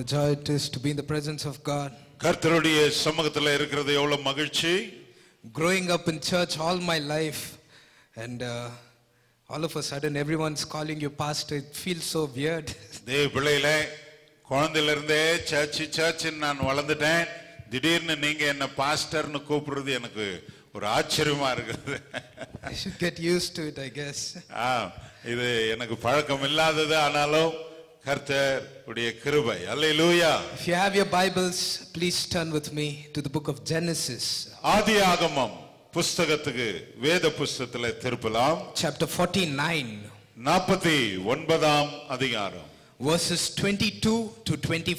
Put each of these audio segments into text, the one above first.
joy it is to be in the presence of God. கர்த்தருடைய சமூகத்துல இருக்கிறது எவ்வளவு மகிழ்ச்சி Growing up in church all my life, and uh, all of a sudden everyone's calling you pastor. It feels so weird. தேவ பிள்ளையிலே குழந்தையில இருந்தே church சர்ச்சுன்னு நான் வளர்ந்துட்டேன் திடீர்னு நீங்க என்ன பாஸ்டர்னு கூப்பிடுறது எனக்கு ஒரு ஆச்சரியமா இருக்குது I should get used to it, I guess. ஆ, இது எனக்கு பழக்கம் இல்லாதது ஆனாலும் கர்த்தர் உடைய கிருபை அல்லேலூயா If you have your Bibles, please turn with me to the book of Genesis, ஆதியாகமம் புஸ்தகத்துக்கு வேத புஸ்தகத்துல திருப்பலாம் chapter 49, நாற்பத்தி ஒன்பதாம் அதிகாரம் verses 22 to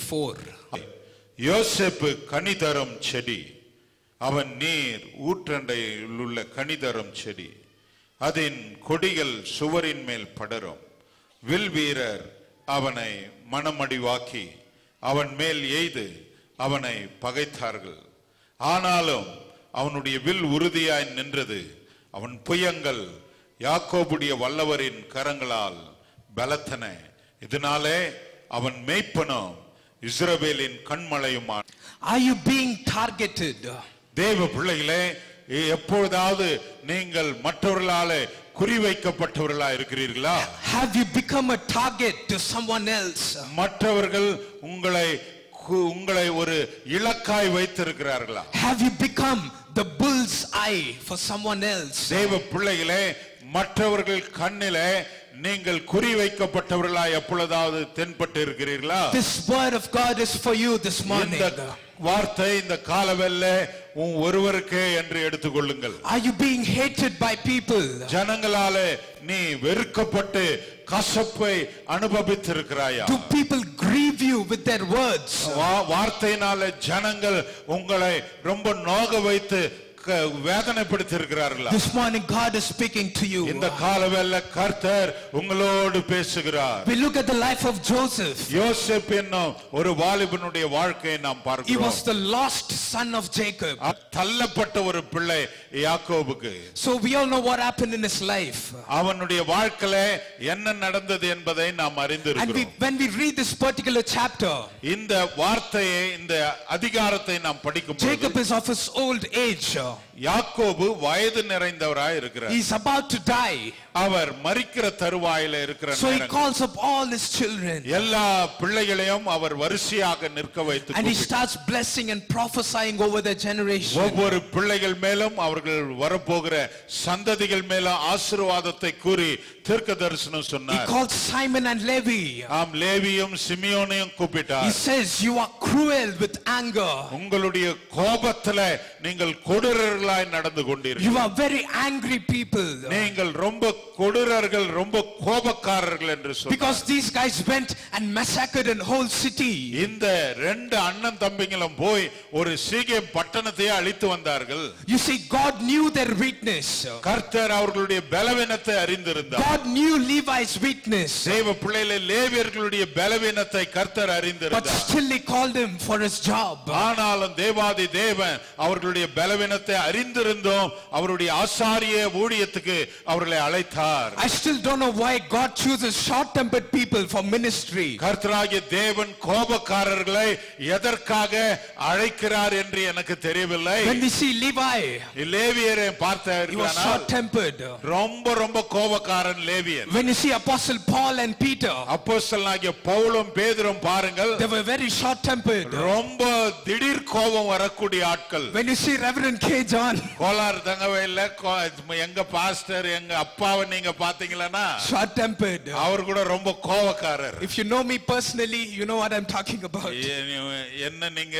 24. யோசேப்பு கனிதரும் செடி அவன் நீர் ஊற்றண்டையில் உள்ள கனிதரும் செடி அதன் கொடிகள் சுவரின் மேல் படரும் வில் வீரர் அவனை மனமடிவாக்கி அவன் மேல் எய்து அவனை பகைத்தார்கள் ஆனாலும் அவனுடைய வில் உறுதியாய் நின்றது அவன் புயங்கள் யாக்கோபுடைய வல்லவரின் கரங்களால் பலத்தன இதனாலே அவன் மெய்ப்பனும் இஸ்ரவேலின் கண்மலையுமான் Are you being targeted? தேவ பிள்ளைகளே எப்பொழுதாவது நீங்கள் மற்றவர்களாலே குறிவைக்கப்பட்டவர்களா இருக்கிறீர்களா Have you become a target to someone else? மற்றவர்கள் உங்களை கு- உங்களை ஒரு இலக்காய் வைத்திருக்கிறார்களா Have you become the bull's eye for someone else? தேவ பிள்ளைகளே மற்றவர்கள் கண்ணிலே நீங்கள் குறிவைக்கப்பட்டவர்களா எப்பொழுதாவது தென்பட்டு இருக்கிறீர்களா This word of God is for you this morning. இந்த வார்த்தை இந்த காலவெல்ல உன் ஒருவருக்கே என்று எடுத்துக்கொள்ளுங்கள் Are you being hated by people? ஜனங்களாலே நீ வெறுக்கப்பட்டு கசப்பை அனுபவித்திருக்கிறாயா Do people grieve you with their words? வா- வார்த்தையினால ஜனங்கள் உங்களை ரொம்ப நோக வைத்து க- வேதனைப்படுத்தியிருக்கிறார்களா This morning God is speaking to you. இந்த காலவெல்ல கர்த்தர் உங்களோடு பேசுகிறார் We look at the life of Joseph. யோசேப் என்னும் ஒரு வாலிபனுடைய வாழ்க்கையை நாம் He பார்க்கிறோம் was the lost son of Jacob. அ- தள்ளப்பட்ட ஒரு பிள்ளை யாக்கோபுக்கு So we all know what happened in his life. அவனுடைய வாழ்க்கையில என்ன நடந்தது என்பதை நாம் And we, அறிந்திருக்கிறோம் when we read this particular chapter, இந்த வார்த்தையை இந்த அதிகாரத்தை நாம் படிக்கும் பொழுது Jacob is of his old age. யாக்கோபு வயது நிறைந்தவராய் இருக்கிறார் He's about to die. அவர் மரிக்கிற தருவாயில இருக்கிற So he நேரங்கள். calls up all his children. எல்லா பிள்ளைகளையும் அவர் வரிசையாக நிற்க வைத்து And he கூப்பிட்டு, starts blessing and prophesying over their generation. ஒவ்வொரு பிள்ளைகள் மேலும் அவர்கள் வரப்போகிற சந்ததிகள் மேல ஆசீர்வாதத்தை கூறி தீர்க்க தரிசனம் He சொன்னார் calls Simon and Levi. ஆம் லேவியும் சிமியோனையும் He கூப்பிட்டார் says, You are cruel with anger. உங்களுடைய கோபத்துல நீங்கள் கொடூரர்களாய் நடந்து கொண்டீர்கள் You are very angry people. நீங்கள் ரொம்ப கொடூரர்கள் ரொம்ப கோபக்காரர்கள் என்று சொன்னார் Because these guys went and massacred a whole city. இந்த ரெண்டு அண்ணன் தம்பிங்களும் போய் ஒரு சீக்கியம் பட்டணத்தையே அழித்து வந்தார்கள் You see, God knew their weakness. கர்த்தர் அவர்களுடைய பலவீனத்தை அறிந்திருந்தார் God knew Levi's weakness. தேவ பிள்ளையில லேவியர்களுடைய பலவீனத்தை கர்த்தர் But அறிந்திருந்தார் still he called him for his job. ஆனாலும் தேவாதி தேவன் அவர்களுடைய பலவீனத்தை அறிந்திருந்தோம் அவருடைய ஆசாரிய ஊழியத்துக்கு அவர்களை அழைத்தார் I still don't know why God chooses short-tempered people for ministry. கர்த்தராகிய தேவன் கோபக்காரர்களை எதற்காக அழைக்கிறார் என்று எனக்கு தெரியவில்லை When we see Levi, லேவியரை he was பார்த்த short-tempered. ரொம்ப ரொம்ப கோபக்காரன் லேவியன் When you see Apostle Paul and Peter, அப்போஸ்தலனாகிய பவுலும் பேதுரும் பாருங்கள் they were very short-tempered. ரொம்ப திடீர் கோபம் வரக்கூடிய ஆட்கள் When you see Reverend K. John, Kolar தங்கவையில் எங்க பாஸ்டர் எங்க அப்பாவை நீங்க பாத்தீங்களன்னா short-tempered. அவர் கூட ரொம்ப கோபக்காரர் If you know me personally, you know what I'm talking about. எ- என்ன நீங்க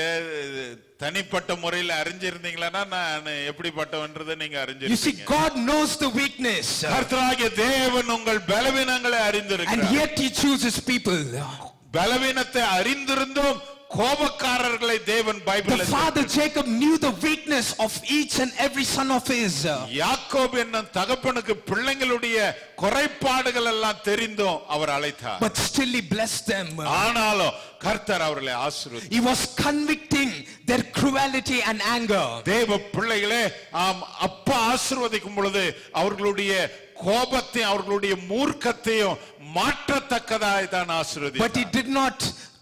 தனிப்பட்ட முறையில் அறிஞ்சிருந்தீங்களா நான் எப்படிப்பட்டவன்றதை நீங்க You see, அறிஞ்சிருக்கீங்க God knows the weakness. கர்த்தராகிய தேவன் உங்கள் பலவீனங்களை And அறிந்திருக்கிறார் yet he chooses people. பலவீனத்தை அறிந்திருந்தும் கோபக்காரர்களை தேவன் The Bible father Jacob knew the weakness of each and every son of his. யாக்கோப் என்னும் தகப்பனுக்கு பிள்ளைங்களுடைய குறைபாடுகள் எல்லாம் தெரிந்தும் அவர் அழைத்தார் But still he blessed them. ஆனாலும் கர்த்தர் அவர்களை ஆசீர்வதி He was convicting their cruelty and anger. தேவ பிள்ளைகளே ஆம் அப்பா ஆசீர்வதிக்கும் பொழுது அவர்களுடைய கோபத்தையும் அவர்களுடைய மூர்க்கத்தையும் மாற்றத்தக்கதாய் தான் But he ஆசீர்வதி did not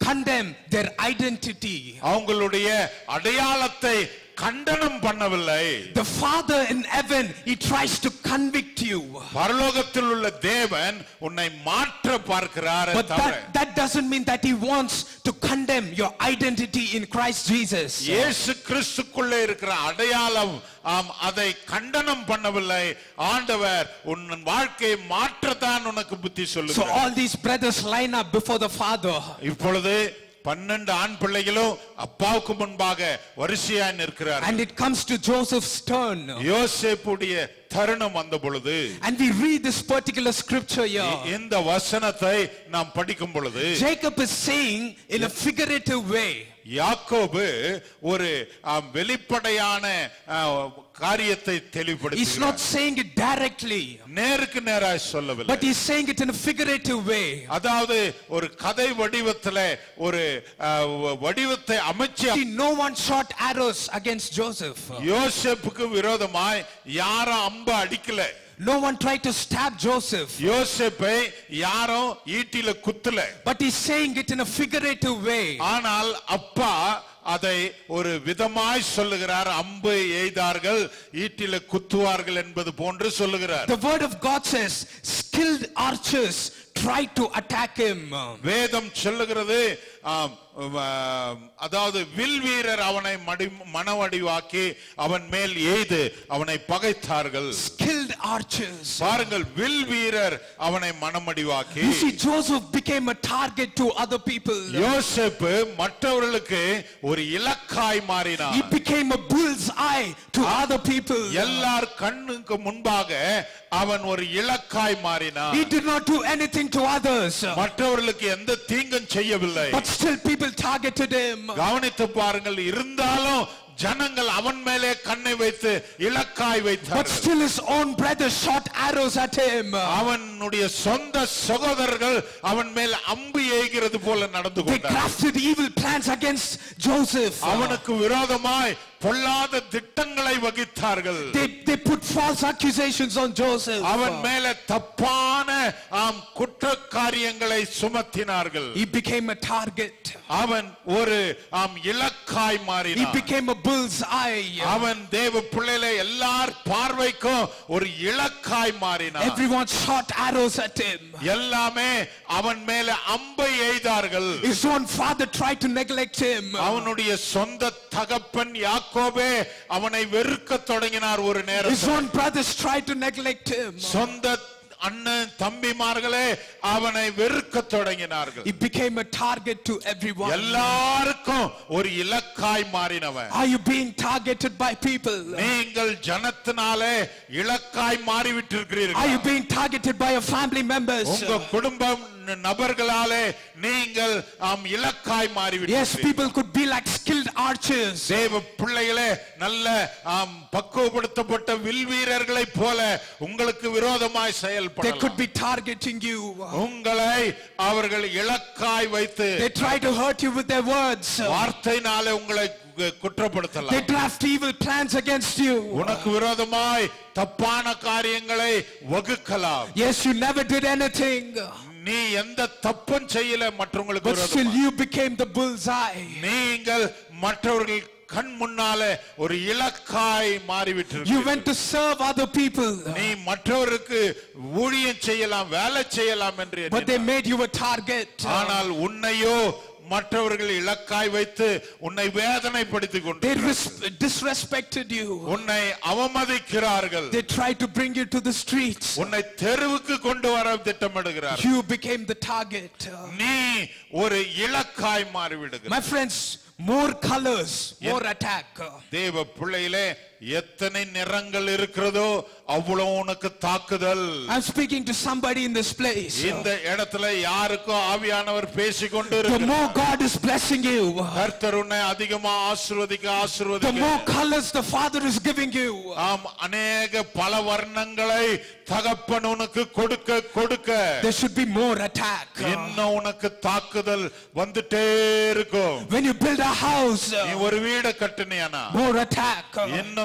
condemn their identity. அவங்களுடைய அடையாளத்தை கண்டனம் பண்ணவில்லை The Father in heaven, He tries to convict you. பரலோகத்தில் உள்ள தேவன் உன்னை மாற்ற பார்க்கிறார் But that, that doesn't mean that He wants to condemn your identity in Christ Jesus. இயேசு கிறிஸ்துக்குள்ளே இருக்கிற அடையாளம் ஆம் அதை கண்டனம் பண்ணவில்லை ஆண்டவர் உன் வாழ்க்கையை மாற்றத்தான் உனக்கு புத்தி So சொல்லுகிறார் all these brothers line up before the Father. இப்பொழுது பன்னெண்டு ஆண் பிள்ளைகளும் அப்பாவுக்கு முன்பாக வரிசையா நிற்கிறார் And it comes to Joseph's turn. யோசேப்புடைய தருணம் வந்த பொழுது And we read this particular scripture here. இந்த வசனத்தை நாம் படிக்கும் பொழுது Jacob is saying in a figurative way. யாக்கோபு ஒரு ஆம், வெளிப்படையான ஆ, காரியத்தை He's not தெளிவுபடுத்தி saying it directly, நேருக்கு நேராய் சொல்லவில்லை but he's saying it in a figurative way. அதாவது ஒரு கதை வடிவத்துல ஒரு ஆ, வ- வடிவத்தை அமைச்சு See, no one shot arrows against Joseph. யோசேப்புக்கு விரோதமாய் யாரும் அம்ப அடிக்கல No one tried to stab Joseph. யோசேப்பை யாரும் ஈட்டில குத்தல But he's saying it in a figurative way. ஆனால் அப்பா அதை ஒரு விதமாய் சொல்லுகிறார் அம்பு எய்தார்கள் ஈட்டில குத்துவார்கள் என்பது போன்று சொல்லுகிறார் The word of God says, skilled archers tried to attack him. வேதம் சொல்லுகிறது ஆம், ஆம், அதாவது வில் வீரர் அவனை மடி மனவடிவாக்கி அவன் மேல் எய்து அவனை பகைத்தார்கள் Skilled archers. பாருங்கள் வில் வீரர் அவனை மனமடிவாக்கி You see, Joseph became a target to other people. யோசேப்பு மற்றவர்களுக்கு ஒரு இலக்காய் He மாறினார் became a bull's eye to other people. எல்லார் கண்ணுக்கு முன்பாக அவன் ஒரு இலக்காய் மாறினான் He did not do anything to others. மற்றவர்களுக்கு எந்த தீங்கும் செய்யவில்லை But still people targeted him. கவனித்து பாருங்கள் இருந்தாலும் ஜனங்கள் அவன் மேலே கண்ணை வைத்து இலக்காய் But வைத்தார்கள் still his own brothers shot arrows at him. அவனுடைய சொந்த சகோதரர்கள் அவன் மேல் அம்பு ஏய்கிறது போல நடந்து They கொண்டார் crafted evil plans against Joseph. அவனுக்கு விரோதமாய் பொல்லாத திட்டங்களை வகித்தார்கள் They, they put false accusations on Joseph. அவன் மேல தப்பான ஆம் குற்ற காரியங்களை சுமத்தினார்கள் He became a target. அவன் ஒரு ஆம் இலக்காய் He மாறினான் became a bull's eye. அவன் தேவ பிள்ளையில எல்லார் பார்வைக்கும் ஒரு இலக்காய் மாறினான் Everyone shot arrows at him. எல்லாமே அவன் மேல அம்பை எய்தார்கள் His own father tried to neglect him. அவனுடைய சொந்த தகப்பன் யாக்கோபே அவனை வெறுக்க தொடங்கினார் ஒரு His நேரம் own brothers tried to neglect him. சொந்த அண்ணன் தம்பிமார்களே அவனை வெறுக்க தொடங்கினார்கள் He became a target to everyone. எல்லாருக்கும் ஒரு இலக்காய் மாறினவன் Are you being targeted by people? நீங்கள் ஜனத்தினாலே இலக்காய் Are மாறிவிட்டிருக்கிறீர்கள் you being targeted by your family members? உங்க குடும்பம் நபர்களாலே நீங்கள் ஆம் இலக்காய் Yes, மாறிவிட்டீர்கள் people could be like skilled archers. தேவ பிள்ளைகளே நல்ல ஆம் பக்குவப்படுத்தப்பட்ட வில் வீரர்களை போல உங்களுக்கு விரோதமாய் They செயல்படலாம் could be targeting you. உங்களை அவர்கள் இலக்காய் வைத்து They try to hurt you with their words. வார்த்தையினாலே உங்களை கு- They குற்றப்படுத்தலாம் draft evil plans against you. உனக்கு விரோதமாய் தப்பான காரியங்களை வகுக்கலாம் Yes, you never did anything. நீ எந்த தப்பும் செய்யல மற்றவங்களுக்கு But still விரோதமா you became the bullseye. நீங்கள் மற்றவர்கள் கண் முன்னாலே ஒரு இலக்காய் You மாறிவிட்டு went to serve other people. நீ மற்றவருக்கு ஊழியம் செய்யலாம் வேலை செய்யலாம் என்று But they எண்ணினாய். made you a target. ஆனால் உன்னையோ மற்றவர்கள் இலக்காய் வைத்து உன்னை வேதனைப்படுத்திக் கொண்டு They res- disrespected you. உன்னை அவமதிக்கிறார்கள் They tried to bring you to the streets. உன்னை தெருவுக்கு கொண்டு வர திட்டமிடுகிறார் You became the target. நீ ஒரு இலக்காய் மாறிவிடுகிறார் My friends, more colors, more attack. தேவ பிள்ளையிலே எத்தனை நிறங்கள் இருக்கிறதோ அவ்வளவு உனக்கு தாக்குதல் I'm speaking to somebody in this place. இந்த இடத்துல யாருக்கும் ஆவியானவர் பேசிக்கொண்டு The இருக்கிறார் more God is blessing you, கர்த்தர் உன்னை அதிகமா ஆசீர்வதிக்க the ஆசீர்வதிக்க more colors the Father is giving you. ஆம் அநேக பல வர்ணங்களை தகப்பன் உனக்கு கொடுக்க கொடுக்க There should be more attack. இன்னும் உனக்கு தாக்குதல் வந்துட்டே இருக்கும் When you build a house, நீ ஒரு வீடு கட்டினியானா more attack. இன்னும்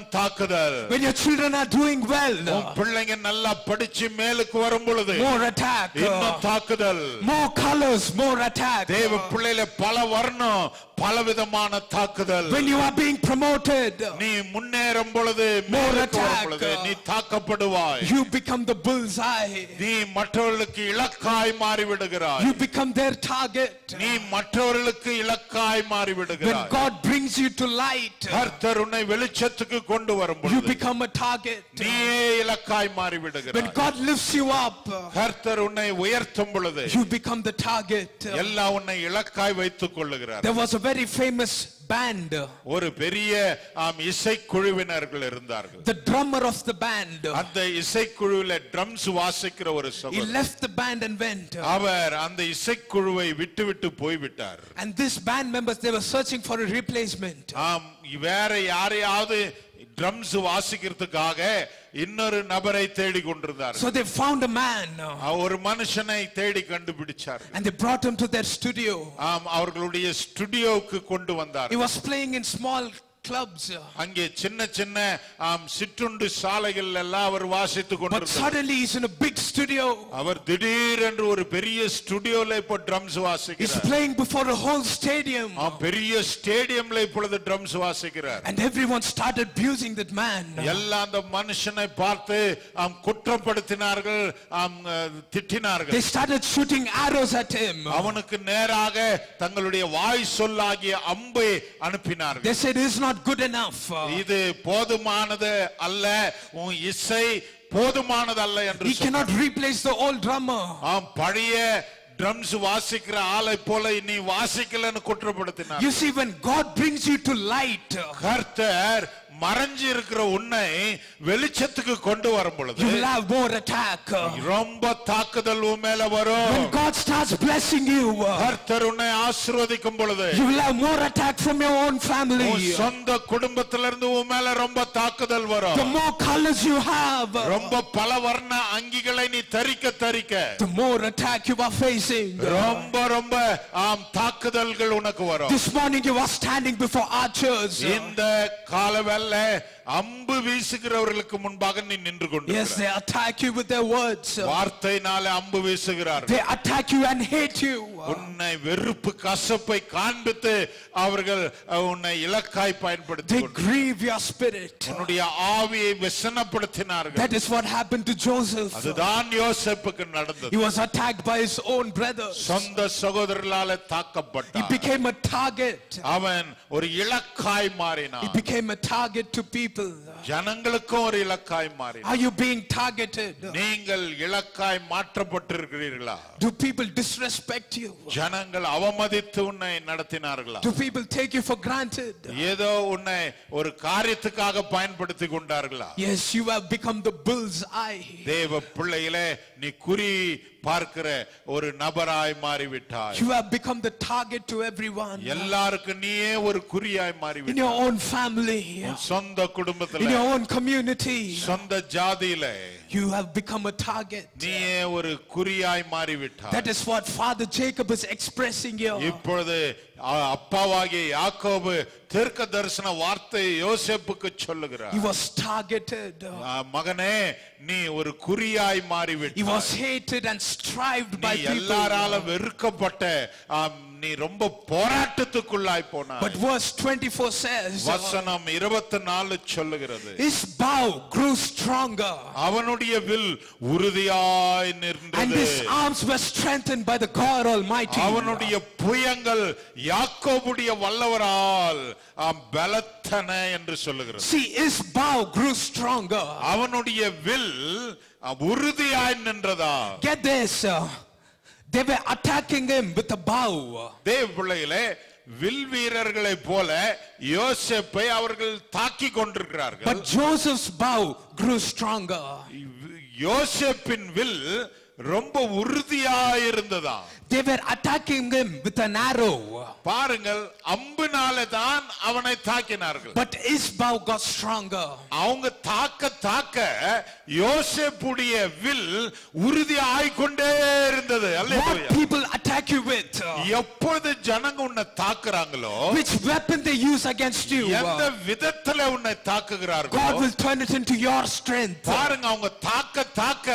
இன்னும் தாக்குதல் When your children are doing well, உன் பிள்ளைங்க நல்லா படிச்சு மேலுக்கு வரும் பொழுது more attack. இன்னும் தாக்குதல் More colors, more attack. தேவ பிள்ளையில பல வர்ணம் பலவிதமான தாக்குதல் When you are being promoted, நீ முன்னேறும் பொழுது மேலுக்கு வரும் பொழுது நீ தாக்கப்படுவாய் you become the bullseye. நீ மற்றவர்களுக்கு இலக்காய் மாறி விடுகிறாய் You become their target. நீ மற்றவர்களுக்கு இலக்காய் மாறி When விடுகிறாய் God brings you to light, கர்த்தர் உன்னை வெளிச்சத்துக்கு கொண்டு வரும் you பொழுது become a target. நீயே இலக்காய் மாறி When விடுகிறாய் God lifts you up, கர்த்தர் உன்னை உயர்த்தும் பொழுது you become the target. எல்லாம் உன்னை இலக்காய் வைத்துக் கொள்ளுகிறார் There was a very famous band. ஒரு பெரிய ஆம் இசைக்குழுவினர்கள் இருந்தார்கள் The drummer of the band, அந்த இசைக்குழுவில ட்ரம்ஸ் வாசிக்கிற ஒரு he சகோதரர் left the band and went. அவர் அந்த இசைக்குழுவை விட்டுவிட்டு போய்விட்டார் And this band members, they were searching for a replacement. ஆம் வேற யாரையாவது ட்ரம்ஸ் வாசிக்கிறதுக்காக இன்னொரு நபரை தேடி கொண்டிருந்தார் So they found a man ஒரு மனுஷனை தேடி கண்டுபிடிச்சார் and they brought him to their studio. ஆம் அவர்களுடைய ஸ்டுடியோவுக்கு கொண்டு வந்தார் He was playing in small clubs. அங்கே சின்ன சின்ன ஆம் சிற்றுண்டு சாலைகள் எல்லாம் அவர் வாசித்துக் But கொண்டிருந்தார் suddenly he's in a big studio. அவர் திடீரென்று ஒரு பெரிய ஸ்டுடியோல இப்போ ட்ரம்ஸ் He's வாசிக்கிறார் playing before a whole stadium. ஆம், பெரிய ஸ்டேடியம்ல இப்பொழுது ட்ரம்ஸ் வாசிக்கிறார் And everyone started abusing that man. எல்லாம் அந்த மனுஷனை பார்த்து ஆம் குற்றப்படுத்தினார்கள் ஆம் அஹ், திட்டினார்கள் They started shooting arrows at him. அவனுக்கு நேராக தங்களுடைய வாய் சொல்லாகிய அம்பை அனுப்பினார்கள் They said it's not good enough. இது போதுமானது அல்ல உன் இசை போதுமானது அல்ல என்று He cannot replace the old drummer. ஆம் பழைய ட்ரம்ஸ் வாசிக்கிற ஆளை போல நீ வாசிக்கலன்னு குற்றப்படுத்தினார் You see, when God brings you to light, கர்த்தர் மறைஞ்சு இருக்கிற உன்னை வெளிச்சத்துக்கு கொண்டு வரும் பொழுது you will have more attack. ரொம்ப தாக்குதல் உன் மேல வரும் When God starts blessing you, கர்த்தர் உன்னை ஆசீர்வதிக்கும் பொழுது you will have more attack from your own உன் family. சொந்த குடும்பத்திலிருந்து உன் மேல ரொம்ப தாக்குதல் The வரும் more colors you have, ரொம்ப பல வர்ண அங்கிகளை நீ தரிக்க தரிக்க the more attack you are facing. ரொம்ப ரொம்ப ஆம் தாக்குதல்கள் உனக்கு வரும் This morning you are standing before archers. இந்த காலவெல்ல அம்பு வீசுகிறவர்களுக்கு முன்பாக நீ நின்று கொண்டு Yes, they attack you with their words. வார்த்தையினாலே அம்பு வீசுகிறார்கள் They attack you and hate you. உன்னை வெறுப்பு கசப்பை காண்பித்து அவர்கள் அஹ், உன்னை இலக்காய் பயன்படுத்தி They grieve your spirit. உன்னுடைய ஆவியை விசனப்படுத்தினார்கள் That is what happened to Joseph. அதுதான் யோசேப்புக்கு நடந்தது He was attacked by his own brothers. சொந்த சகோதரர்களால He தாக்கப்பட்டான் became a target. அவன் ஒரு இலக்காய் He மாறினான் became a target to people. ஜனங்களுக்கும் ஒரு இலக்காய் மாறினான் Are you being targeted? நீங்கள் இலக்காய் மாற்றப்பட்டிருக்கிறீர்களா Do people disrespect you? ஜனங்கள் அவமதித்து உன்னை நடத்தினார்களா Do people take you for granted? ஏதோ உன்னை ஒரு காரியத்துக்காக பயன்படுத்தி கொண்டார்களா Yes, you have become the bull's eye. தேவ பிள்ளையிலே நீ குறி பார்க்கிற ஒரு நபராய் மாறிவிட்டாய் You have become the target to everyone. எல்லாருக்கும் நீயே ஒரு குறியாய் In மாறிவிட்டாய் your own family, உன் சொந்த in குடும்பத்துல your own community, சொந்த ஜாதியில you have become a target. நீயே ஒரு குறியாய் மாறிவிட்டாய் That is what Father Jacob is expressing here. இப்பொழுது அ- அப்பாவாகிய யாக்கோபு தீர்க்க தரிசன வார்த்தை யோசேப்புக்கு சொல்லுகிறார் He was targeted. ஆ, மகனே நீ ஒரு குறியாய் He மாறிவிட்டாய் was hated and strived நீ by எல்லாரால people. வெறுக்கப்பட்ட ஆம், நீ ரொம்ப போராட்டத்துக்குள்ளாய் போனாய் But verse 24 says, வசனம் இருபத்தி நாலு சொல்லுகிறது His bow grew stronger, அவனுடைய வில் உறுதியாய் and நின்றது his arms were strengthened by the God Almighty. அவனுடைய புயங்கள் யாக்கோபுடைய வல்லவரால் ஆம், பலத்தன என்று சொல்லுகிறது See, his bow grew stronger. அவனுடைய வில் ஆ, உறுதியாய் நின்றதா Get this. uh, They were attacking him with a bow. தேவ பிள்ளைகளே வில் வீரர்களைப் போல யோசேப்பை அவர்கள் தாக்கி கொண்டிருக்கிறார்கள் But Joseph's bow grew stronger. யோசேப்பின் வில் ரொம்ப உறுதியா இருந்ததா They were attacking him with an arrow. பாருங்கள் அம்பினால தான் அவனை தாக்கினார்கள் But Isbao got stronger. அவங்க தாக்க தாக்க யோசேப்புடைய வில் உறுதி ஆயிக்கொண்டே இருந்தது What hallelujah. people attack you with, எப்பொழுது ஜனங்க உன்னை தாக்குறாங்களோ which weapon they use against you, எந்த விதத்துல உன்னை God தாக்குகிறார்களோ will turn it into your strength. பாருங்க அவங்க தாக்க தாக்க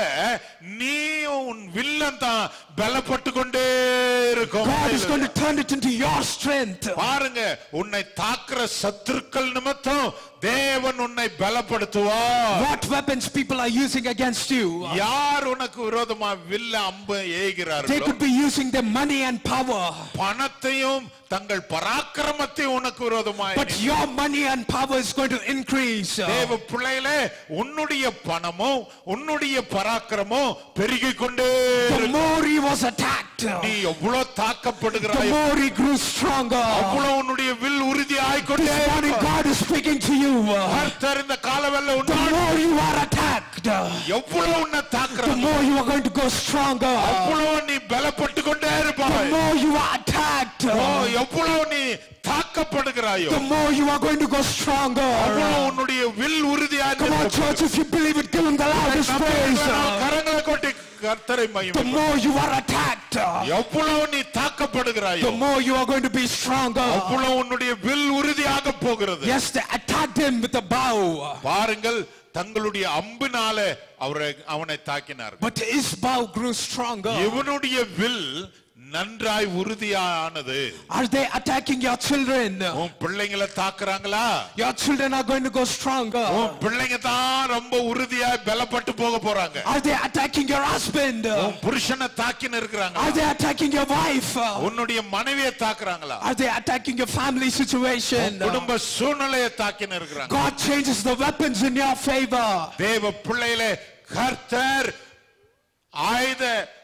நீ உன் வில்லன் தான் பலப்பட்டு கொண்டே இருக்கும் God is going to turn it into your strength. பாருங்க உன்னை தாக்குற சத்துருக்கள் நிமித்தம் தேவன் உன்னை பலப்படுத்துவார் What weapons people are using against you? யார் உனக்கு விரோதமா வில்ல அம்பு They ஏகிறார்களோ could be using their money and power. பணத்தையும் தங்கள் பராக்கிரமத்தையும் உனக்கு விரோதமாய் But your money and power is going to increase. தேவ பிள்ளைகளே உன்னுடைய பணமும் உன்னுடைய பராக்கிரமும் பெருகிக் கொண்டே The இருக்கும். more he was attacked, நீ எவ்வளவு the தாக்கப்படுகிறாய் more he grew stronger. அவ்வளவு உன்னுடைய வில் உறுதி ஆயிக்கொண்டே This morning இருக்கும். God is speaking to you. கர்த்தர் இந்த காலவெல்ல The உன்னால் more you are attacked, எவ்வளவு உன்னை the தாக்குறாங்க more you are going to go stronger. அவ்வளவு நீ பலப்பட்டு கொண்டே The இருப்பாய் more you are attacked, ஓ, எவ்வளவு நீ தாக்கப்படுகிறாயோ the more you are going to go stronger. அவ்வளவு உன்னுடைய வில் உறுதியா Come on, church, if you believe it, give him the loudest praise. கரங்களை கொட்டி கர்த்தரை The மகிமை more you are attacked, எவ்வளவு நீ தாக்கப்படுகிறாயோ the more you are going to be stronger. அவ்வளவு உன்னுடைய வில் உறுதியாக போகிறது Yes, they attacked him with a bow. பாருங்கள் தங்களுடைய அம்பினால அவரை அவனை தாக்கினார்கள் But his bow grew stronger. இவனுடைய வில் நன்றாய் உறுதியானது Are they attacking your children? உன் பிள்ளைங்களை தாக்குறாங்களா Your children are going to go stronger. உன் பிள்ளைங்க தான் ரொம்ப உறுதியா பலப்பட்டு போக போறாங்க Are they attacking your husband? உன் புருஷனை தாக்கின்னு இருக்கிறாங்க Are they attacking your wife? உன்னுடைய மனைவியை தாக்குறாங்களா Are they attacking your family situation? குடும்ப சூழ்நிலையை தாக்கின்னு இருக்கிறாங்க God changes the weapons in your favor. தேவ பிள்ளைகளே கர்த்தர் ஆயுத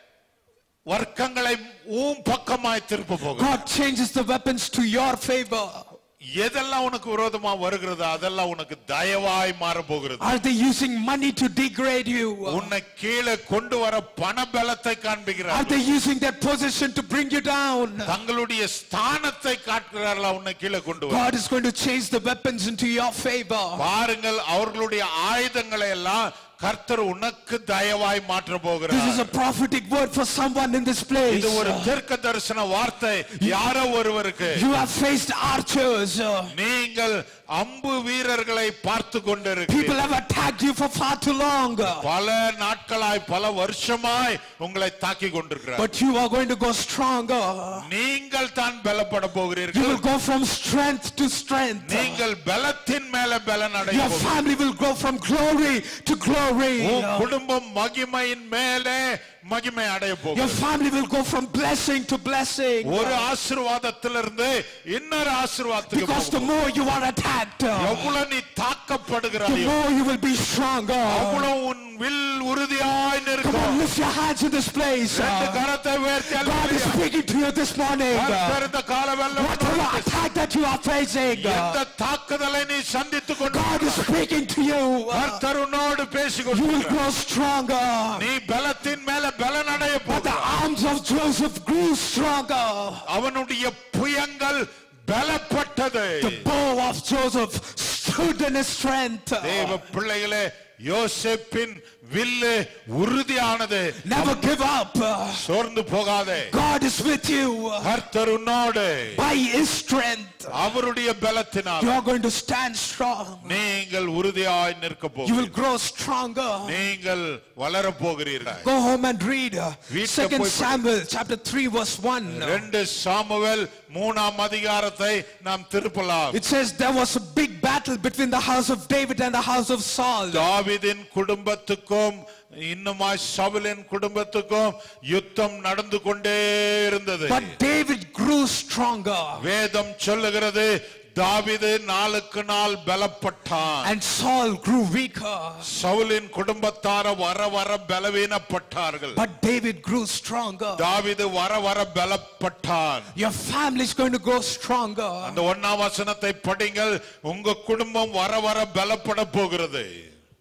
வர்க்கங்களை ஊம் பக்கமாய் திருப்ப போகிறார் God changes the weapons to your favor. எதெல்லாம் உனக்கு விரோதமா வருகிறதோ அதெல்லாம் உனக்கு தயவாய் மாற போகிறது Are they using money to degrade you? உன்னை கீழே கொண்டு வர பண பலத்தை Are காண்பிக்கிறார் they using their position to bring you down? தங்களுடைய ஸ்தானத்தை காட்டுகிறார்களா உன்னை கீழே கொண்டு வர God is going to change the weapons into your favor. பாருங்கள் அவர்களுடைய ஆயுதங்களை எல்லாம் கர்த்தர் உனக்கு தயவாய் மாற்ற This is போகிறார் a prophetic word for someone in this place. இது ஒரு தீர்க்க தரிசன வார்த்தை யாரோ ஒருவருக்கு You have faced archers. நீங்கள் அம்பு வீரர்களை பார்த்து கொண்டிருக்கிறீர்கள் People have attacked you for far too long. பல நாட்களாய் பல வருஷமாய் உங்களை தாக்கி கொண்டிருக்கிறார் But you are going to go stronger. நீங்கள் தான் பலப்பட You போகிறீர்கள் will go from strength to strength. நீங்கள் பலத்தின் மேல பலன் அடைய Your போகிறீர்கள். family will go from glory to glory. உன் குடும்பம் மகிமையின் மேலே மகிமை அடைய Your போகிறது family will go from blessing to blessing. ஒரு ஆசீர்வாதத்திலிருந்து இன்னொரு ஆசீர்வாதத்துக்கு Because the போகும். more you are attacked, the எவ்வளவு நீ தாக்கப்படுகிறாயோ more you will be stronger. அவ்வளவு உன் வில் உறுதியாய் Come on, நிற்கும் lift your hands in this place. ரெண்டு கரத்தை உயர்த்தி God is hallelujah. speaking to you this morning. கர்த்தர் இந்த காலவெல்லாம் Whatever attack that you are facing, எந்த தாக்குதலை நீ சந்தித்துக் கொண்டு God is speaking to you. கர்த்தர் உன்னோடு பேசிக் You will கொண்டிருக்கிறார். grow stronger. நீ பலத்தின் மேல பலன் அடைய But the போகிறாய் arms of Joseph grew stronger. அவனுடைய புயங்கள் பலப்பட்டது The bow of Joseph stood in his strength. தேவ பிள்ளைகளே யோசேப்பின் வில்லு உறுதியானது Never give up. சோர்ந்து போகாதே God is with you. கர்த்தர் உன்னோடு By his strength, அவருடைய பலத்தினால் you are going to stand strong. நீங்கள் உறுதியாய் நிற்க You போகிறீர்கள் will grow stronger. நீங்கள் வளர போகிறீர்கள் Go home and read uh, வீட்டுக்கு Second போய் படி. Samuel chapter 3 verse 1. ரெண்டு சாமுவேல் மூணாம் அதிகாரத்தை நாம் திருப்பலாம் It says there was a big battle between the house of David and the house of Saul. தாவீதின் குடும்பத்துக்கும் இன்னுமாய் சவுலின் குடும்பத்துக்கும் யுத்தம் நடந்து கொண்டே இருந்தது But David grew stronger வேதம் சொல்லுகிறது தாவீது நாளுக்கு நாள் பலப்பட்டான் and Saul grew weaker. சவுலின் குடும்பத்தார வர வர பலவீனப்பட்டார்கள் But David grew stronger. தாவீது வர வர பலப்பட்டான் Your family is going to grow stronger. அந்த ஒன்னாம் வசனத்தை படிங்கள் உங்க குடும்பம் வர வர பலப்பட போகிறது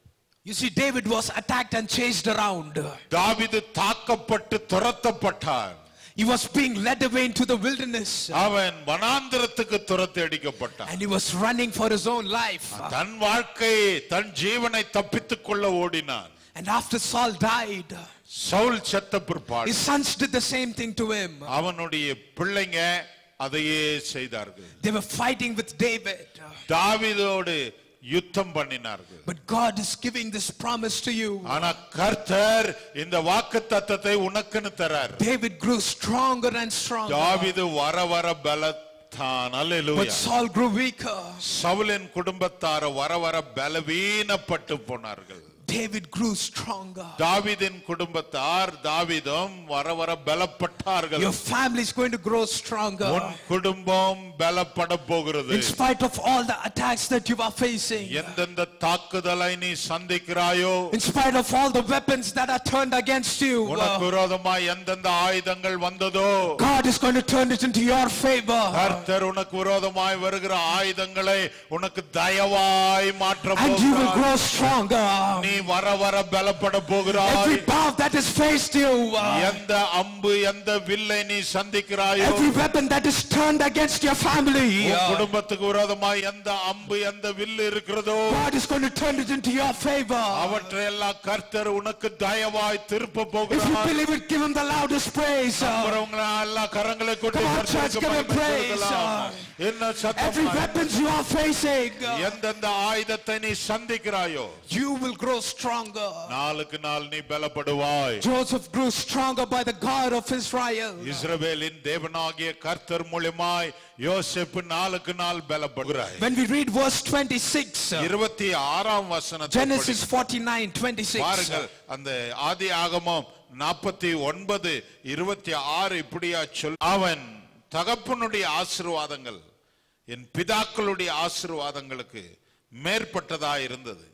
You see, David was attacked and chased around. தாவீது தாக்கப்பட்டு துரத்தப்பட்டான் He was being led away into the wilderness. அவன் வனாந்திரத்துக்கு துரத்தி அடிக்கப்பட்டான் And he was running for his own life. தன் வாழ்க்கையை தன் ஜீவனை தப்பித்துக் கொள்ள ஓடினான் And after Saul died, Saul செத்த பிற்பாடு his sons did the same thing to him. அவனுடைய பிள்ளைங்க அதையே செய்தார்கள் They were fighting with David. தாவீதோடு யுத்தம் பண்ணினார்கள் But God is giving this promise to you. ஆனா கர்த்தர் இந்த வாக்கு தத்தத்தை உனக்குன்னு தரார் David grew stronger and stronger. தாவீது வர வர பலத்தான் But hallelujah Saul grew weaker. சவுலின் குடும்பத்தார வர வர பலவீனப்பட்டு போனார்கள் David grew stronger. தாவீதின் குடும்பத்தார் தாவீதும் வர வர பலப்பட்டார்கள் Your family is going to grow stronger. உன் குடும்பம் பலப்பட போகிறது In spite of all the attacks that you are facing. எந்தெந்த தாக்குதலை நீ சந்திக்கிறாயோ In spite of all the weapons that are turned against you. உனக்கு uh, விரோதமா எந்தெந்த ஆயுதங்கள் வந்ததோ God is going to turn it into your favor. கர்த்தர் உனக்கு விரோதமாய் வருகிற ஆயுதங்களை உனக்கு தயவாய் மாற்ற And you will போகிறார் grow stronger. நீ வர வர பலப்பட போகிறாய் Every bow that has faced you. uh, எந்த அம்பு எந்த வில்லை நீ சந்திக்கிறாயோ Every weapon that is turned against your family. உன் uh, குடும்பத்துக்கு விரோதமாய் எந்த அம்பு எந்த வில்லு இருக்கிறதோ God is going to turn it into your favor. அவற்றையெல்லாம் கர்த்தர் உனக்கு தயவாய் திருப்ப If you போகிறார் believe it, give him the loudest praise. uh, அப்புறவங்கள எல்லா கரங்களை கொண்டு Come on, கர்த்தருக்கு church, give him மகிமை praise. கொடுக்கலாம். என்ன Every சத்தம் weapons you are facing, uh, எந்தெந்த ஆயுதத்தை நீ சந்திக்கிறாயோ you will grow stronger. நாளுக்கு நாள் நீ பலப்படுவாய் Joseph grew stronger by the God of Israel. இஸ்ரவேலின் தேவனாகிய கர்த்தர் மூலமாய் யோசேப்பு நாளுக்கு நாள் பலப்படுகிறாய் When we read verse 26, uh, இருபத்தி ஆறாம் வசனத்தை Genesis படி. 49 26. பாருங்கள் அந்த ஆதி ஆகமம் நாற்பத்தி ஒன்பது இருபத்தி ஆறு இப்படியா சொல் அவன் தகப்பனுடைய ஆசீர்வாதங்கள் என் பிதாக்களுடைய ஆசீர்வாதங்களுக்கு மேற்பட்டதா இருந்தது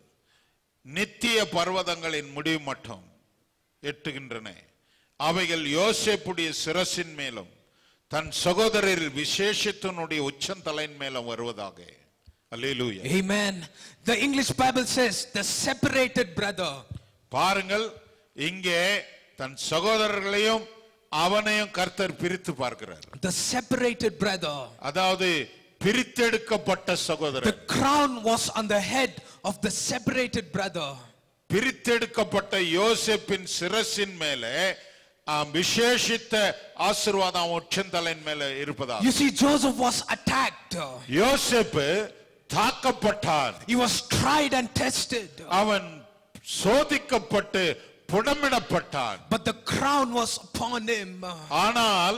நித்திய பர்வதங்களின் முடிவு மட்டும் எட்டுகின்றன அவைகள் யோசேப்புடைய சிரசின் மேலும் தன் சகோதரரில் விசேஷத்தினுடைய உச்சந்தலையின் மேலும் வருவதாக அல்லேலூயா Amen. The English Bible says, the separated brother. பாருங்கள் இங்கே தன் சகோதரர்களையும் அவனையும் கர்த்தர் பிரித்து பார்க்கிறார் The separated brother. அதாவது பிரித்தெடுக்கப்பட்ட The சகோதரர் crown was on the head of the separated brother. பிரித்தெடுக்கப்பட்ட யோசேப்பின் சிரசின் மேலே ஆ, விசேஷித்த ஆசீர்வாதம் உச்சந்தலையின் மேல இருப்பதா You see, Joseph was attacked. யோசேப்பு தாக்கப்பட்டான் He was tried and tested. அவன் சோதிக்கப்பட்டு புடமிடப்பட்டான் But the crown was upon him. ஆனால்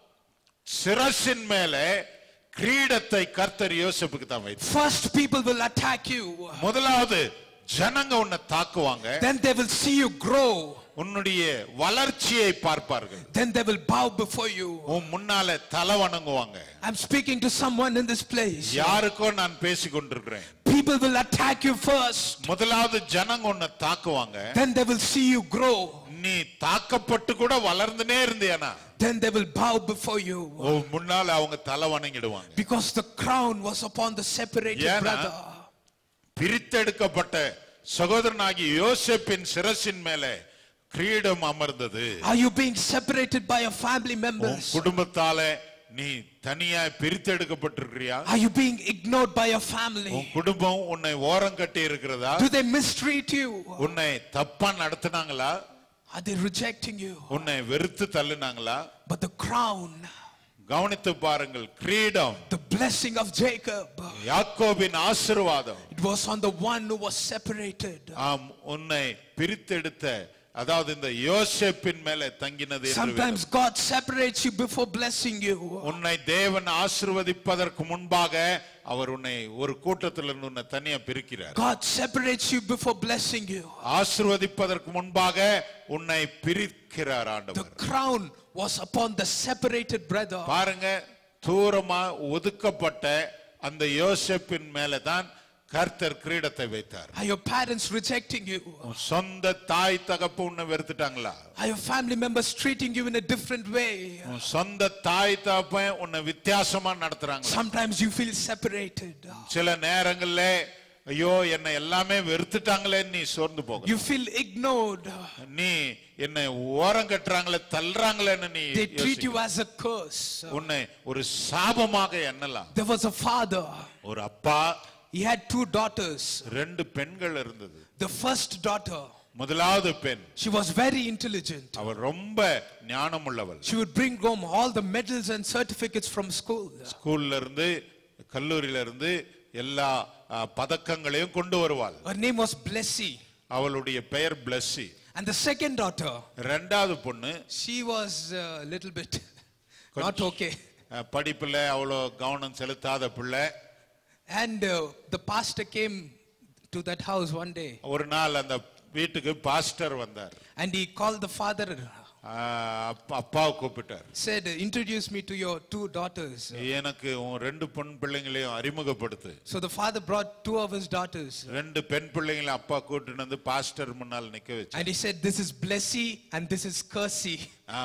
சிரசின் மேலே கிரீடத்தை கர்த்தர் யோசேப்புக்கு தான் வைத்தார் First, people will attack you. முதலாவது ஜனங்க உன்னை தாக்குவாங்க Then they will see you grow. உன்னுடைய வளர்ச்சியை பார்ப்பார்கள் Then they will bow before you. உன் முன்னால தலை வணங்குவாங்க I'm speaking to someone in this place. யாருக்கோ நான் பேசி கொண்டிருக்கிறேன் People will attack you first. முதலாவது ஜனங்க உன்னை தாக்குவாங்க Then they will see you grow. நீ தாக்கப்பட்டு கூட வளர்ந்துனே இருந்தியானா Then they will bow before you. உன் முன்னால அவங்க தலை வணங்கிடுவாங்க Because the crown was upon the separated ஏன்னா, brother. பிரித்தெடுக்கப்பட்ட சகோதரனாகி யோசேப்பின் சிரசின் மேலே கிரீடம் அமர்ந்தது Are you being separated by your family உன் members? குடும்பத்தால நீ தனியா பிரித்தெடுக்கப்பட்டிருக்கிறியா Are you being ignored by your family? உன் குடும்பம் உன்னை ஓரம் கட்டி இருக்கிறதா Do they mistreat you? உன்னை தப்பா நடத்துனாங்களா Are they rejecting you? உன்னை வெறுத்து தள்ளுனாங்களா But the crown, கவனித்து பாருங்கள் கிரீடம் the blessing of Jacob, யாக்கோபின் ஆசீர்வாதம் it was on the one who was separated. ஆம் உன்னை பிரித்தெடுத்த அதாவது இந்த யோசேப்பின் மேலே தங்கினது என்று Sometimes God separates you before blessing you. உன்னை தேவன் ஆசிர்வதிப்பதற்கு முன்பாக அவர் உன்னை ஒரு கூட்டத்தில் இருந்து உன்னை தனியா பிரிக்கிறார் God separates you before blessing you. ஆசிர்வதிப்பதற்கு முன்பாக உன்னை பிரிக்கிறார் The ஆண்டவர் crown was upon the separated brother. பாருங்க தூரமா ஒதுக்கப்பட்ட அந்த யோசேப்பின் மேல தான் கர்த்தர் கிரீடத்தை வைத்தார் Are your parents rejecting you? உன் சொந்த தாய் தகப்பு உன்னை வெறுத்துட்டாங்களா Are your family members treating you in a different way? உன் சொந்த தாய் தகப்பன் உன்னை வித்தியாசமா நடத்துறாங்க Sometimes you feel separated. சில நேரங்கள்ல ஐயோ என்னை எல்லாமே வெறுத்துட்டாங்களேன்னு நீ சோர்ந்து போக You feel ignored. நீ என்னை ஓரம் கட்டுறாங்களே தள்ளுறாங்களேன்னு நீ They treat யோசிக்க. you as a curse. உன்னை ஒரு சாபமாக எண்ணலாம் There was a father. ஒரு அப்பா He had two daughters. ரெண்டு பெண்கள் இருந்தது The first daughter, முதலாவது பெண் she was very intelligent. அவள் ரொம்ப ஞானம் உள்ளவள் She would bring home all the medals and certificates from school. ஸ்கூல்ல இருந்து கல்லூரியில இருந்து எல்லா ஆ, பதக்கங்களையும் கொண்டு வருவாள் Her name was Blessy. அவளுடைய பெயர் Blessy And the second daughter, ரெண்டாவது பொண்ணு she was a little bit not okay. ஆ, படிப்புல அவ்வளோ கவனம் செலுத்தாத பிள்ளை And uh, the pastor came to that house one day ஒரு நாள் அந்த வீட்டுக்கு பாஸ்டர் வந்தார் and he called the father, ஆ, அப்பா- அப்பாவை கூப்பிட்டார் said, Introduce me to your two daughters. எனக்கு உன் ரெண்டு பெண் பிள்ளைங்களையும் அறிமுகப்படுத்து So the father brought two of his daughters ரெண்டு பெண் பிள்ளைங்களை அப்பா கூட்டிட்டு வந்து பாஸ்டர் முன்னால் நிக்க வச்சு and he said, This is Blessy and this is Cursy.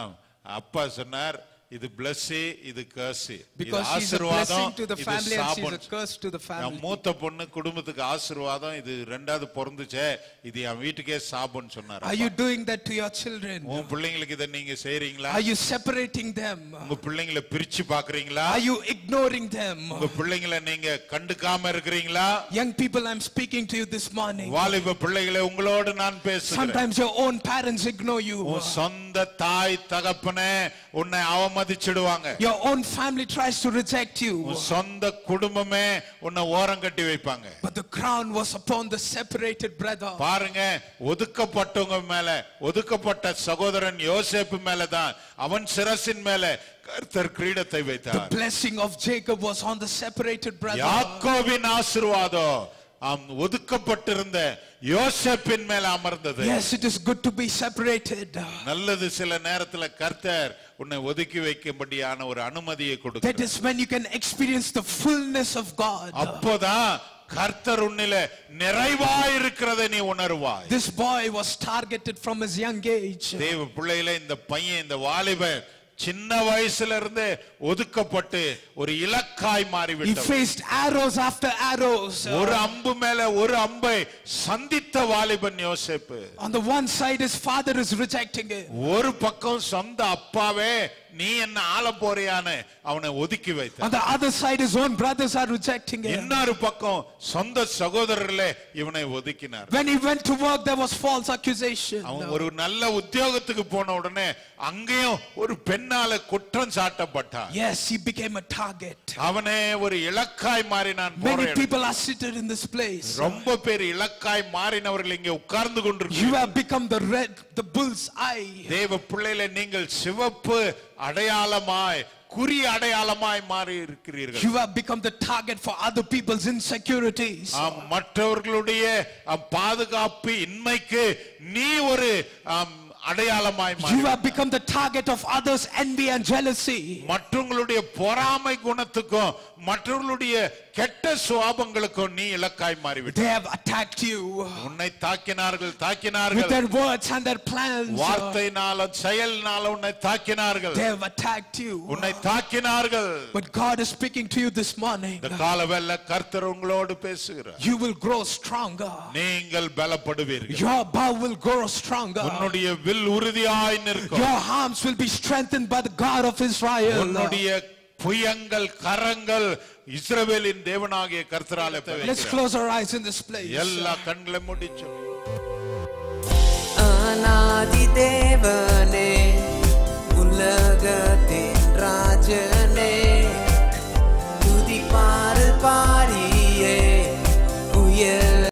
அப்பா சொன்னார் இது பிளஸ்ஸி இது கர்சி இது Because she's a blessing ஆசீர்வாதம் to the இது family and she's a சாபம் curse to the N family. மூத்த பொண்ணு குடும்பத்துக்கு ஆசீர்வாதம் இது ரெண்டாவது பிறந்துச்சே இது என் வீட்டுக்கே சாபம்னு சொன்னார் Are you doing that to your children? உன் பிள்ளைங்களுக்கு இதை நீங்க செய்றீங்களா Are you separating them? உங்க பிள்ளைங்களை பிரிச்சு பாக்குறீங்களா Are you ignoring them? உங்க பிள்ளைங்களை நீங்க கண்டுக்காம இருக்கிறீங்களா Young people, I'm speaking to you this morning. வாலிப பிள்ளைகளை உங்களோடு நான் பேசுகிறேன் Sometimes your own parents ignore you. உன் சொந்த தாய் தகப்பனே உன்னை அவமதிச்சிடுவாங்க Your own family tries to reject you. உன் சொந்த குடும்பமே உன்னை ஓரம் கட்டி வைப்பாங்க But the crown was upon the separated brother. பாருங்க ஒதுக்கப்பட்டவங்க மேல ஒதுக்கப்பட்ட சகோதரன் யோசேப்பு மேல தான் அவன் சிரசின் மேல கர்த்தர் கிரீடத்தை The வைத்தார் blessing of Jacob was on the separated brother. யாக்கோவின் ஆசீர்வாதம் ஆம், ஒதுக்கப்பட்டிருந்த யோசேப்பின் மேல அமர்ந்தது Yes, it is good to be separated. நல்லது சில நேரத்துல கர்த்தர் உன்னை ஒதுக்கி வைக்கும்படியான ஒரு அனுமதியை That கொடுக்கிறார் is when you can experience the fullness of God. அப்போதான் கர்த்தர் உன்னில நிறைவாயிருக்கிறதை நீ உணர்வாய் This boy was targeted from his young age. தேவ பிள்ளையில இந்த பையன் இந்த வாலிபன் சின்ன வயசுல இருந்து ஒதுக்கப்பட்டு ஒரு இலக்காய் He மாறிவிட்டார் faced arrows after arrows. ஒரு அம்பு மேல ஒரு அம்பை சந்தித்த வாலிபன் யோசேப்பு On the one side, his father is rejecting him. ஒரு பக்கம் சொந்த அப்பாவே நீ என்ன ஆள போறியான்னு அவனை ஒதுக்கி வைத்த On the other side, his own brothers are rejecting him. இன்னொரு பக்கம் சொந்த சகோதரர்களே இவனை ஒதுக்கினார் When he went to work, there was false accusation. அவன் ஒரு நல்ல உத்தியோகத்துக்கு போன உடனே அங்கேயும் ஒரு பெண்ணால குற்றம் சாட்டப்பட்டான் Yes, he became a target. அவனே ஒரு இலக்காய் மாறினான் போற Many இடம். people are seated in this place. ரொம்ப பேர் இலக்காய் மாறினவர்கள் இங்கே உட்கார்ந்து You கொண்டிருக்கிறார் have become the red, the bull's eye. தேவ பிள்ளையில நீங்கள் சிவப்பு அடையாளமாய் குறி அடையாளமாய் மாறி இருக்கிறீர்கள் You have become the target for other people's insecurities. ஆம், மற்றவர்களுடைய ஆம், பாதுகாப்பு இன்மைக்கு நீ ஒரு ஆம், அடையாளமாய் You மாறி have become the target of others' envy and jealousy. மற்றவங்களுடைய பொறாமை குணத்துக்கும் மற்றவர்களுடைய கெட்ட சுவாபங்களுக்கும் நீ இலக்காய் மாறிவிட்ட They have attacked you உன்னை தாக்கினார்கள் with தாக்கினார்கள் their words and their plans. வார்த்தையினால செயல்னால உன்னை தாக்கினார்கள் They have attacked you. உன்னை தாக்கினார்கள் But God is speaking to you this morning. இந்த காலவெல்ல கர்த்தர் உங்களோடு பேசுகிறார் You will grow stronger. நீங்கள் பலப்படுவீர்கள் Your bow will grow stronger. உன்னுடைய வில் உறுதியாய் நிற்கும் Your arms will be strengthened by the God of Israel. உன்னுடைய புயங்கள் கரங்கள் இஸ்ரவேலின் தேவனாகிய கர்த்தரால Let's close our eyes in this place. எல்லா கண்களை முடிச்சு அநாதி தேவனே